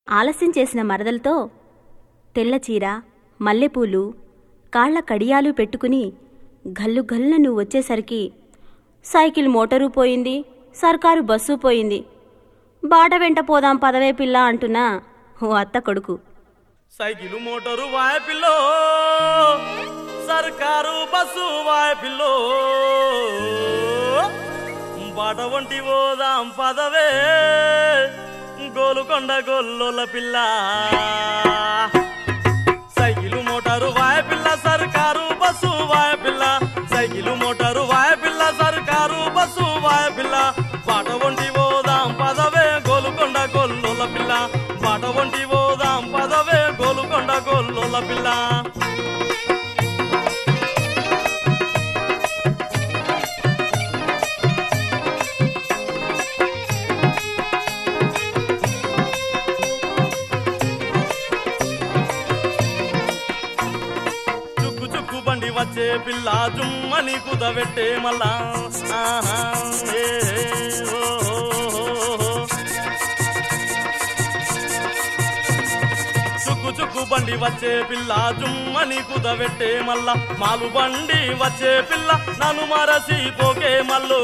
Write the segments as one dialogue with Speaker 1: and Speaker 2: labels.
Speaker 1: ఆలస్యం చేసిన మరదలతో తెల్ల చీర మల్లెపూలు కాళ్ల కడియాలు పెట్టుకుని గల్లు గల్లను వచ్చేసరికి సైకిల్ మోటారు పోయింది సర్కారు బస్సు పోయింది బాట వెంట పోదాం పదవే పిల్ల అంటున్నా ఓ అత్త కొడుకు
Speaker 2: సైకిల్ మోటారు వాయపిల్లో సర్కారు బస్సు వాయపిల్లో బాట వంటి పోదాం పదవే గోలుకొండ గొల్లోల పిల్ల సైకిల్ మోటారు వాయపిల్ల సర్కారు బస్సు వాయపిల్ల సైకిల్ మోటారు వాయపిల్ల సర్కారు బస్సు వాయపిల్ల బాట వంటి పోదాం పదవే గోలుకొండ గొల్లోల పిల్ల బాట వంటి పోదాం పదవే గోలుకొండ గొల్లోల పిల్ల చుక్కు చుక్కు బండి వచ్చే పిల్ల జుమ్మని కుదబెట్టే మళ్ళా ఆహా, ఏ, ఏ, ఓ, ఓ, ఓ, ఓ. చుక్కు చుక్కు బండి వచ్చే పిల్ల జుమ్మని కుదబెట్టే మళ్ళా మాలు బండి వచ్చే పిల్ల నన్ను మరసి పోకే మల్లు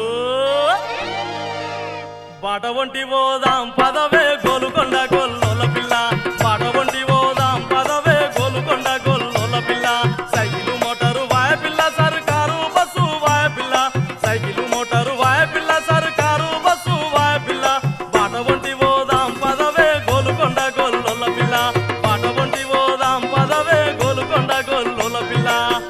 Speaker 2: బాట వంటి పోదాం పదవే గోలుకొండ గొల్లోల పిల్ల బాట వంటి పోదాం పదవే గోలుకొండ గొల్లోల పిల్ల సైకిలు మోటారు వాయ పిల్ల సర్కారు బస్సు వాయ పిల్ల సైకిలు మోటారు వాయ పిల్ల సర్కారు బస్సు వాయ పిల్ల బాట వంటి పోదాం పదవే గోలుకొండ గొల్లోల పిల్ల బాట వంటి పోదాం పదవే గోలుకొండ గొల్లోల పిల్ల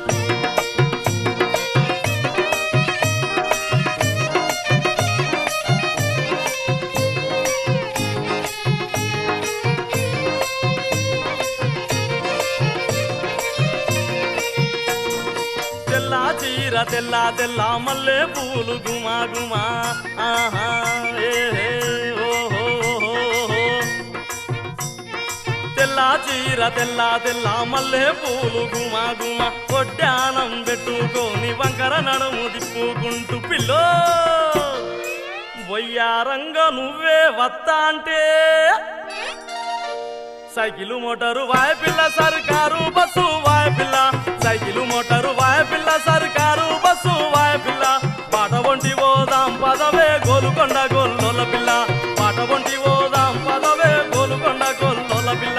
Speaker 2: తెల్ల చీర తెల్ల తెల్ల మల్లె పూలు గుమా గుమా ఆహా ఏ హే, ఓ హో, హో, హో. తెల్ల చీర తెల్ల తెల్ల మల్లె పూలు గుమా గుమా కొడ్డానం పెట్టుకొని వంకర నడుము తిప్పుకుంటూ పిల్లో వయ్యారంగా నువ్వే వత్తా అంటే సైకిలు మోటారు వాయ పిల్ల సర్కారు బస్సు వాయ పిల్ల సైకిలు మోటారు వాయ పిల్ల సర్కారు బస్సు వాయ పిల్ల పాట వంటి పోదాం పదవే గోలుకొండ గొల్లోల పిల్ల పాట వంటి పోదాం పదవే గోలుకొండ గొల్లోల పిల్ల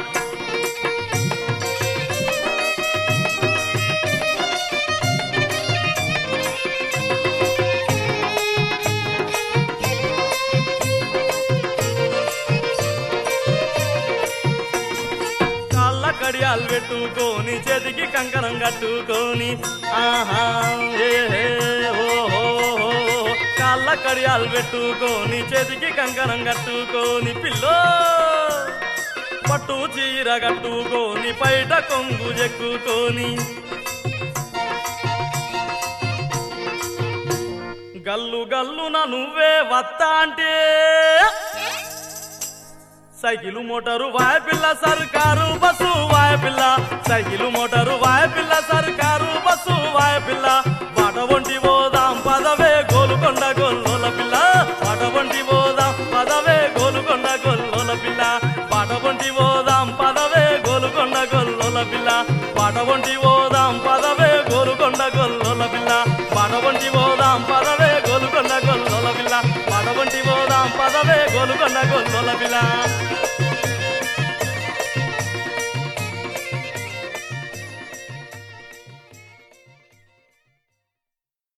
Speaker 2: కాళ్ళ కడియాలు పెట్టుకొని చేతికి కంకణం కట్టుకొని ఆహా ఏ హే, ఓ హో, హో. కాళ్ళ కడియాలు పెట్టుకొని చేతికి కంకణం కట్టుకొని పిల్లో పట్టు చీర కట్టుకొని పైట కొంగు చెక్కుకొని గల్లు గల్లున నువ్వే వత్తా అంటే సైకిలు మోటారు వాయ పిల్ల సర్కారు బస్సు వాయ పిల్ల సైకిలు మోటారు వాయ పిల్ల సర్కారు బస్సు వాయ పిల్ల పాట వంటి పోదాం పదవే గోలుకొండ గొల్లోల పిల్ల పాట వంటి పోదాం పదవే గోలుకొండ గొల్లోల పిల్ల పాట వంటి పోదాం పదవే గోలుకొండ గొల్లోల పిల్ల పాట వంటి పోదాం పదవే గోలుకొండ గొల్లోల పిల్ల పాట వంటి పోదాం పదవే గోలుకొండ గొల్లోల పిల్ల పాట వంటి పోదాం పదవే గోలుకొండ గొల్లోల పిల్ల